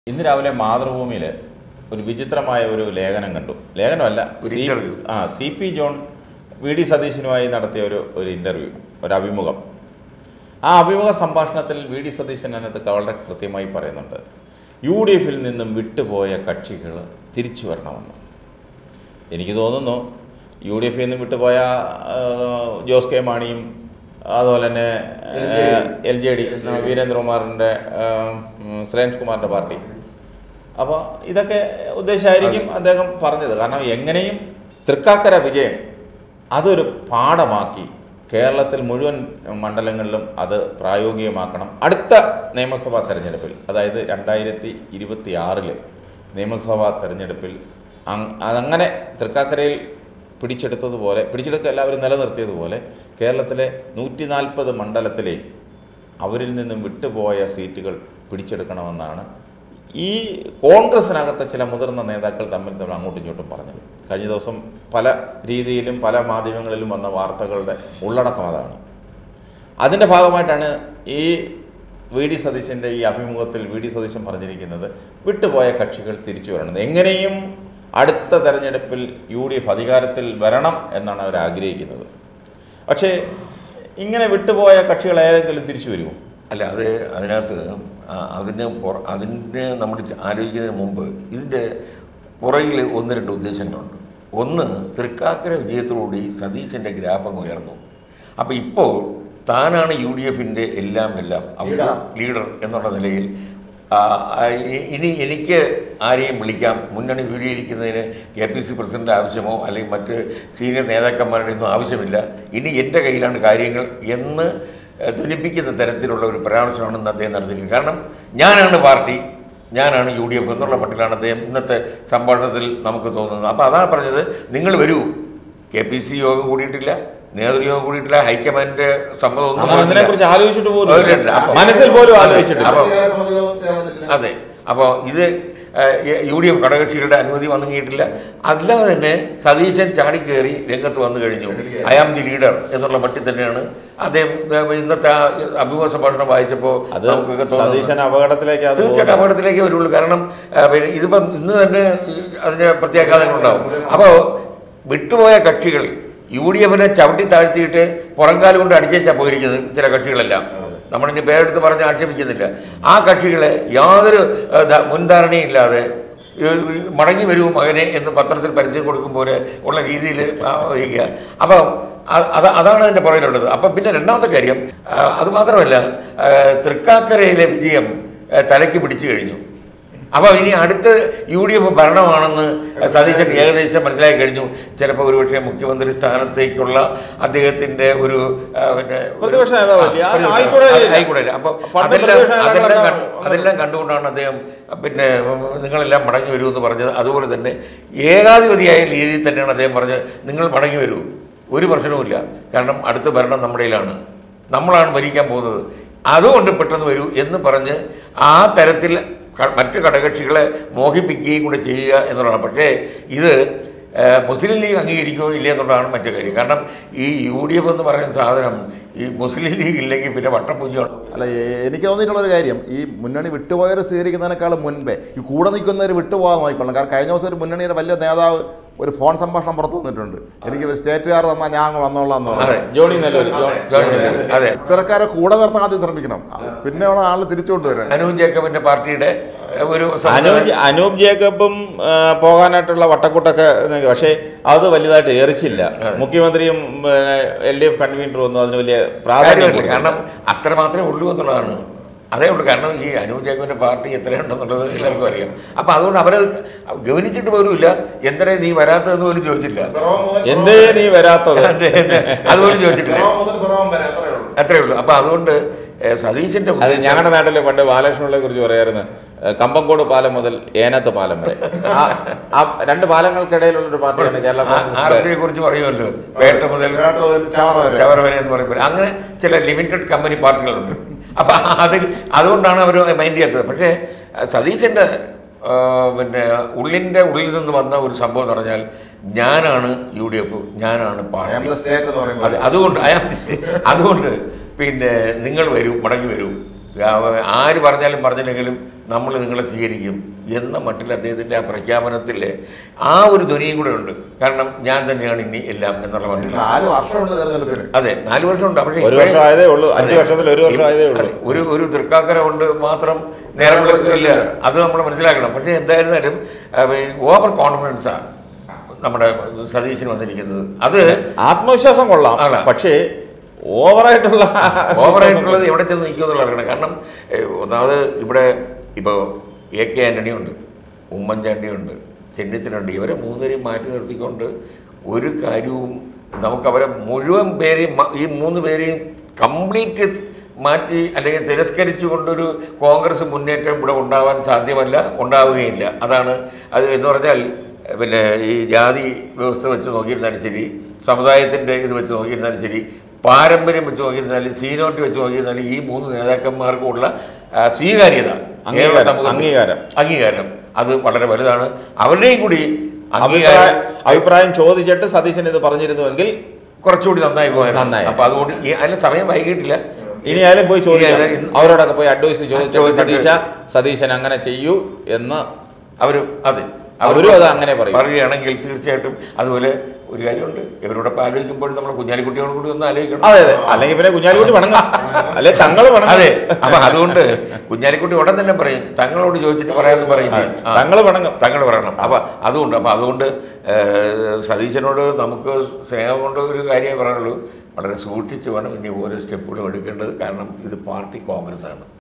ഇന്ന് രാവിലെ മാതൃഭൂമിയിൽ ഒരു വിചിത്രമായ ഒരു ലേഖനം കണ്ടു ലേഖനമല്ല ഒരു സി- interview. ആ C P John V D സതീശനുമായി നടത്തിയ ഒരു ഒരു ഇൻ്റർവ്യൂ ഒരു അഭിമുഖം ആ അഭിമുഖ സംഭാഷണത്തിൽ വി ഡി സതീശൻ അതിനകത്ത് വളരെ കൃത്യമായി പറയുന്നുണ്ട് യു ഡി എഫിൽ നിന്നും വിട്ടുപോയ കക്ഷികൾ തിരിച്ചു വരണമെന്ന് എനിക്ക് തോന്നുന്നു യു ഡി എഫിൽ നിന്ന് വിട്ടുപോയ ആ, ജോസ് കെ മാണിയും അതുപോലെ തന്നെ എൽ ജെ ഡി വീരേന്ദ്രകുമാറിൻ്റെ ശ്രേംസ് കുമാറിൻ്റെ പാർട്ടി അപ്പോൾ ഇതൊക്കെ ഉദ്ദേശമായിരിക്കും അദ്ദേഹം പറഞ്ഞത് കാരണം എങ്ങനെയും തൃക്കാക്കര വിജയം അതൊരു പാഠമാക്കി കേരളത്തിൽ മുഴുവൻ മണ്ഡലങ്ങളിലും അത് പ്രായോഗികമാക്കണം അടുത്ത നിയമസഭാ തെരഞ്ഞെടുപ്പിൽ അതായത് രണ്ടായിരത്തി ഇരുപത്തി ആറില് നിയമസഭാ തെരഞ്ഞെടുപ്പിൽ അങ് അതങ്ങനെ തൃക്കാക്കരയിൽ പിടിച്ചെടുത്തതുപോലെ പിടിച്ചെടുക്കുക എല്ലാവരും നിലനിർത്തിയതുപോലെ കേരളത്തിലെ നൂറ്റി നാൽപ്പത് മണ്ഡലത്തിലെയും അവരിൽ നിന്നും വിട്ടുപോയ സീറ്റുകൾ പിടിച്ചെടുക്കണമെന്നാണ് ഈ കോൺഗ്രസിനകത്തെ ചില മുതിർന്ന നേതാക്കൾ തമ്മിൽ തമ്മിൽ അങ്ങോട്ടും ഇങ്ങോട്ടും പറഞ്ഞത് കഴിഞ്ഞ ദിവസം പല രീതിയിലും പല മാധ്യമങ്ങളിലും വന്ന വാർത്തകളുടെ ഉള്ളടക്കം അതാണ് അതിൻ്റെ ഭാഗമായിട്ടാണ് ഈ വി ഡി സതീശൻ്റെ ഈ അഭിമുഖത്തിൽ വി ഡി സതീശൻ പറഞ്ഞിരിക്കുന്നത് വിട്ടുപോയ കക്ഷികൾ തിരിച്ചു വരണം എങ്ങനെയും അടുത്ത തെരഞ്ഞെടുപ്പിൽ യു ഡി എഫ് അധികാരത്തിൽ വരണം എന്നാണ് അവർ ആഗ്രഹിക്കുന്നത് പക്ഷേ ഇങ്ങനെ വിട്ടുപോയ കക്ഷികൾ ഏതെങ്കിലും തിരിച്ചു വരുമോ അല്ല അത് അതിനകത്ത് ആ, അതിന് പുറ- അതിന് നമ്മൾ ആലോചിക്കുന്നതിന് മുമ്പ് ഇതിൻ്റെ പുറകിൽ ഒന്ന് രണ്ട് ഉദ്ദേശങ്ങളുണ്ട് ഒന്ന് തൃക്കാക്കര വിജയത്തോടുകൂടി സതീശൻ്റെ ഗ്രാഫം ഉയർന്നു അപ്പോൾ ഇപ്പോൾ താനാണ് യു ഡി എഫിൻ്റെ എല്ലാം എല്ലാം അവിടെ ലീഡർ എന്നുള്ള നിലയിൽ ആ, ആ, ഇ- ഇനി എനിക്ക് ആരെയും വിളിക്കാം മുന്നണി വിപുലീകരിക്കുന്നതിന് കെ പി സി പ്രസിഡന്റ് ആവശ്യമോ അല്ലെങ്കിൽ മറ്റ് സീനിയർ നേതാക്കന്മാരുടെ ഒന്നും ആവശ്യമില്ല ഇനി എൻ്റെ കയ്യിലാണ് കാര്യങ്ങൾ എന്ന് ഏഹ്, ധ്വനിപ്പിക്കുന്ന തരത്തിലുള്ള ഒരു പരാമർശമാണ് ഇന്ന് അദ്ദേഹം നടത്തിയിരിക്കുന്നത് കാരണം ഞാനാണ് പാർട്ടി ഞാനാണ് യു ഡി എഫ് എന്നുള്ള മട്ടിലാണ് അദ്ദേഹം ഇന്നത്തെ സംഭാഷണത്തിൽ നമുക്ക് തോന്നുന്നത് അപ്പോൾ അതാണ് പറഞ്ഞത് നിങ്ങൾ വരൂ കെ പി സി യോഗം കൂടിയിട്ടില്ല നേതൃയോഗം കൂടിയിട്ടില്ല ഹൈക്കമാൻഡിന്റെ സമ്മതം ഒന്നും അങ്ങനെ വന്നില്ല. അതിനെക്കുറിച്ച് ആലോചിച്ചിട്ട് പോലും ഇല്ല, ഇല്ല. അപ്പൊ- മനസ്സിൽ പോലും ആലോചിച്ചിട്ടില്ല അപ്പൊ- അതെ അപ്പോൾ ഇത് യു ഡി എഫ് ഘടകകക്ഷികളുടെ അനുമതി വന്നു കഴിഞ്ഞിട്ടില്ല അല്ലാതെ തന്നെ സതീശൻ ചാടിക്കേറി രംഗത്ത് വന്നു കഴിഞ്ഞു ഐ ആം ദി ലീഡർ എന്നുള്ള മട്ടിൽ തന്നെയാണ് അദ്ദേഹം ഏഹ്, ഇന്നത്തെ ആ അഭിമുഖ സംഭാഷണം വായിച്ചപ്പോൾ അത് നമുക്കൊക്കെ തോന്നുന്നത് സതീശൻ അപകടത്തിലേക്ക് അത് തീർച്ചയായിട്ടും പോകുന്നത്. അപകടത്തിലേക്ക് വരുള്ളൂ കാരണം ആ, പിന്നെ ഇതിപ്പം ഇന്ന് തന്നെ അതിന് പ്രത്യാഘാതങ്ങളുണ്ടാവും അപ്പോൾ വിട്ടുപോയ കക്ഷികൾ യു ഡി എഫിനെ ചവിട്ടി താഴ്ത്തിയിട്ട് പുറംകാലം കൊണ്ട് അടിച്ചേച്ചാ പോയിരിക്കുന്നത് ചില കക്ഷികളെല്ലാം നമ്മളിനി പേരെടുത്ത് പറഞ്ഞ് ആക്ഷേപിക്കുന്നില്ല ആ കക്ഷികളെ യാതൊരു ആ, ധ- മുൻധാരണയും ഇല്ലാതെ ഈ മടങ്ങി വരൂ മകനെ എന്ന് പത്രത്തിൽ പരസ്യം കൊടുക്കും പോലെ ഉള്ള രീതിയിൽ വഹിക്കുക അപ്പോൾ അത് അതാണ് അതിൻ്റെ പുറകിലുള്ളത് അപ്പം പിന്നെ രണ്ടാമത്തെ കാര്യം ആ, അത് മാത്രമല്ല ആ, തൃക്കാക്കരയിലെ വിജയം ആ, തലയ്ക്ക് പിടിച്ചു കഴിഞ്ഞു അപ്പോൾ ഇനി അടുത്ത യു ഡി എഫ് ഭരണമാണെന്ന് സതീശൻ ഏകദേശം മനസ്സിലാക്കി കഴിഞ്ഞു ചിലപ്പോൾ ഒരുപക്ഷെ മുഖ്യമന്ത്രി സ്ഥാനത്തേക്കുള്ള അദ്ദേഹത്തിന്റെ ഒരു ആ, പിന്നെ പ്രതിപക്ഷ നേതാവല്ലേ? ആ, പ്രതിപക്ഷ- ആയിക്കൂടെ ഇല്ല. ആയിക്കൂടെ അപ്പോൾ പണ്ട് അതെല്ലാം പ്രതിപക്ഷ നേതാക്കളൊക്കെ അതെല്ലാം കണ്ട്- വന്നത്. അതെല്ലാം കണ്ടുകൊണ്ടാണ് അദ്ദേഹം പിന്നെ നിങ്ങളെല്ലാം മടങ്ങി വരൂ എന്ന് പറഞ്ഞത് അതുപോലെ തന്നെ ഏകാധിപതിയായ രീതിയിൽ തന്നെയാണ് അദ്ദേഹം പറഞ്ഞത് നിങ്ങൾ മടങ്ങി വരൂ ഒരു പ്രശ്നവുമില്ല കാരണം അടുത്ത ഭരണം നമ്മുടെ കയ്യിലാണ് നമ്മളാണ് ഭരിക്കാൻ പോകുന്നത് അതുകൊണ്ട് പെട്ടെന്ന് വരൂ എന്ന് പറഞ്ഞ് ആ തരത്തിൽ ക- മറ്റ് ഘടകകക്ഷികളെ മോഹിപ്പിക്കുകയും കൂടെ ചെയ്യുക എന്നുള്ളതാണ് പക്ഷേ ഇത് ഏഹ്, മുസ്ലിം ലീഗ് അംഗീകരിക്കുമോ ഇല്ല എന്നുള്ളതാണ് മറ്റു കാര്യം കാരണം ഈ യു ഡി എഫ് എന്ന് പറയുന്ന സാധനം ഈ മുസ്ലിം ലീഗ് ഇല്ലെങ്കിൽ പിന്നെ വട്ടപ്പൂജ്യമാണ് അല്ല എ- എനിക്ക് തോന്നിയിട്ടുള്ള ഒരു കാര്യം ഈ മുന്നണി വിട്ടുപോയവർ സ്വീകരിക്കുന്നതിനേക്കാളും മുൻപേ ഈ കൂടെ നിൽക്കുന്നവർ വിട്ടുപോകാൻ നോക്കിക്കൊള്ളണം കാരണം കഴിഞ്ഞ ദിവസം ഒരു മുന്നണിയുടെ വലിയ നേതാവ് ഒരു ഫോൺ സംഭാഷണം പുറത്തു വന്നിട്ടുണ്ട് എനിക്ക് ഒരു സ്റ്റേറ്റുകാർ തന്നാൽ ഞാൻ അങ്ങ് വന്നോളാം എന്ന് അതെ പറഞ്ഞു ജോണി നെല്ലൂർ ജോൺ ഗവൺമെന്റ് അതെ ഇത്തരക്കാരെ കൂടെ നിർത്താൻ ആദ്യം ശ്രമിക്കണം അത് പിന്നെ ഉള്ള ആൾ തിരിച്ചുകൊണ്ടുവരാൻ അനു ജേക്കബിന്റെ പാർട്ടിയുടെ ഒരു അനൂപ് അനൂപ് ജേക്കബും ആ, പോകാനായിട്ടുള്ള വട്ടക്കൂട്ടൊക്കെ ഇത് പക്ഷേ അത് വലുതായിട്ട് ഏറിച്ചില്ല മുഖ്യമന്ത്രിയും എൽ ഡി എഫ് കൺവീനറും ഒന്നും അതിന് വലിയ പ്രാധാന്യം കാര്യമില്ല കൊടുത്തില്ല. കാരണം അത്ര മാത്രമേ ഉള്ളൂ എന്നുള്ളതാണ് അതേ ഉള്ളൂ കാരണം ഈ അനു ജേക്കബിന്റെ പാർട്ടി എത്രയുണ്ടെന്നുള്ളത് എല്ലാവർക്കും അറിയാം അപ്പൊ അതുകൊണ്ട് അവരത് ഗവനിച്ചിട്ട് പോലുമില്ല എന്തിനാ നീ വരാത്തതെന്ന് പോലും ചോദിച്ചില്ല എന്തേ നീ വരാത്തത് അതെ, അതെ. അതുപോലും ചോദിച്ചിട്ടില്ല അത്രേ ഉള്ളൂ അപ്പൊ അതുകൊണ്ട് ഏഹ്, സതീശന്റെ അത് ഉദ്ദേശം- ഞങ്ങളുടെ നാട്ടിൽ പണ്ട് ബാലകൃഷ്ണപിള്ളയെ കുറിച്ച് പറയായിരുന്നു ഏഹ്, കമ്പങ്കോട് പാലം മുതൽ ഏനത്ത് പാലം വരെ ആ ആ രണ്ട് പാലങ്ങൾക്കിടയിലുള്ള ഒരു പാർട്ടിയാണ് കേരള ആർ കോൺഗ്രസ് എസ് കുറിച്ച് പറയുമല്ലോ പേട്ട മുതൽ ചവറ വരെ ശബരിമല എന്ന് പറയുമ്പോൾ അങ്ങനെ ചില ലിമിറ്റഡ് കമ്പനി പാർട്ടികളുണ്ട് അപ്പം അതിൽ അതുകൊണ്ടാണ് അവർ മൈൻഡ് ചെയ്യാത്തത് പക്ഷേ അഹ് സതീശൻ്റെ ആ, പിന്നെ ഉള്ളിൻ്റെ ഉള്ളിൽ നിന്ന് വന്ന ഒരു സംഭവം എന്ന് പറഞ്ഞാൽ ഞാനാണ് യു ഡി എഫ് ഞാനാണ് I am party the state എന്ന് പറയുമ്പോൾ അതെ അതുകൊണ്ട് അയാൾ അതുകൊണ്ട് പിന്നെ നിങ്ങൾ വരൂ മടങ്ങി വരൂ ആ- ആര് പറഞ്ഞാലും പറഞ്ഞില്ലെങ്കിലും നമ്മൾ നിങ്ങളെ സ്വീകരിക്കും എന്ന മട്ടിൽ അദ്ദേഹത്തിൻ്റെ ആ പ്രഖ്യാപനത്തിൽ ആ ഒരു ധ്വനിയും കൂടെ ഉണ്ട് കാരണം ഞാൻ തന്നെയാണ് ഇനി എല്ലാം എന്നുള്ള മട്ടിൽ നാല് വർഷമുണ്ട് തെരഞ്ഞെടുപ്പിന് അതെ നാല് വർഷമുണ്ട് പക്ഷേ ഒരു ഇപ്പോഴേ- വർഷം ആയതേ ഉള്ളൂ അഞ്ച് അതെ. വർഷത്തിൽ ഒരു വർഷം ആയതേ ഉള്ളൂ അതെ. ഒരു ഒരു തൃക്കാക്കര കൊണ്ട് മാത്രം നേരം വിളക്കില്ല അത് നമ്മൾ മനസ്സിലാക്കണം പക്ഷേ എന്തായിരുന്നാലും ഓവർ കോൺഫിഡൻസ് ആണ് നമ്മുടെ സതീശന് വന്നിരിക്കുന്നത് അത് ആത്മവിശ്വാസം കൊള്ളാം ആണ്. പക്ഷേ ഓവറായിട്ടുള്ള ഓവറായിട്ടുള്ളത് എവിടെ ചെന്ന് നിൽക്കുമെന്നുള്ള അറിയണം കാരണം ഏഹ്, ഒന്നാമത് ഇവിടെ ഇപ്പോൾ എ കെ ആൻ്റണി ഉണ്ട് ഉമ്മൻചാണ്ടിയുണ്ട് ചെന്നിത്തലുണ്ട് ഇവരെ മൂന്നുപേരെയും മാറ്റി നിർത്തിക്കൊണ്ട് ഒരു കാര്യവും നമുക്ക് അവരെ മുഴുവൻ പേരെയും മ- ഈ മൂന്ന് പേരെയും കംപ്ലീറ്റ് മാറ്റി അല്ലെങ്കിൽ തിരസ്കരിച്ചുകൊണ്ടൊരു കോൺഗ്രസ് മുന്നേറ്റം ഇവിടെ ഉണ്ടാവാൻ സാധ്യമല്ല ഉണ്ടാവുകയില്ല അതാണ് അത് എന്ന് പറഞ്ഞാൽ ഏഹ്, പിന്നെ ഈ ജാതി വ്യവസ്ഥ വെച്ച് നോക്കിയിരുന്നാലും ശരി സമുദായത്തിൻ്റെ ഇത് വെച്ച് നോക്കിയിരുന്നാലും ശരി പാരമ്പര്യം വെച്ച് നോക്കിയിരുന്നാലും സീനോട്ടി വെച്ച് നോക്കിയിരുന്നാലും ഈ മൂന്ന് നേതാക്കന്മാർക്കുമുള്ള ആ, സ്വീകാര്യത അംഗീകാരം, കേരള സമൂഹത്തിൽ- അംഗീകാരം. അംഗീകാരം അത് വളരെ വലുതാണ് അവരുടെയും കൂടി അഭിപ്രായം അംഗീകാരം അഭിപ്രായം ചോദിച്ചിട്ട് സതീശൻ ഇത് പറഞ്ഞിരുന്നുവെങ്കിൽ കുറച്ചുകൂടി നന്നായി പോയത് നന്നായി. അപ്പൊ അതുകൊണ്ട് ഈ- അതിന് സമയം വൈകിട്ടില്ല ഇനി ആയാലും പോയി ചോദിക്കാം ഇനി ആയാലും- അവരോടൊക്കെ പോയി അഡ്വൈസ് ചോദിച്ചിട്ട് ചോദിച്ചിട്ട് സതീശ സതീശൻ അങ്ങനെ ചെയ്യൂ എന്ന് അവര് അതെ അവരും അത് അങ്ങനെ പറയും. പറയുകയാണെങ്കിൽ തീർച്ചയായിട്ടും അതുപോലെ ഒരു കാര്യമുണ്ട് ഇവരോടൊപ്പം ആലോചിക്കുമ്പോൾ നമ്മൾ കുഞ്ഞാലിക്കുട്ടിയോട് കൂടി ഒന്ന് ആലോചിക്കണം അതെ അതെ അല്ലെങ്കിൽ പിന്നെ കുഞ്ഞാലിക്കുട്ടി വണങ്ങാം അല്ലെ തങ്ങൾ വണങ്ങാം അതെ അപ്പൊ അതുകൊണ്ട് കുഞ്ഞാലിക്കുട്ടി ഉടൻ തന്നെ പറയും തങ്ങളോട് ചോദിച്ചിട്ട് പറയാമെന്ന് പറയും അതെ. തങ്ങള് വണങ്ങും. തങ്ങൾ പറയണം അപ്പൊ അതുകൊണ്ട് അപ്പൊ അതുകൊണ്ട് ഏഹ്, സതീശനോട് നമുക്ക് സ്നേഹം കൊണ്ട് ഒരു കാര്യമേ പറയുള്ളൂ വളരെ സൂക്ഷിച്ച് വേണം ഇനി ഓരോ സ്റ്റെപ്പുകളും എടുക്കേണ്ടത് കാരണം ഇത് പാർട്ടി കോൺഗ്രസ് ആണ്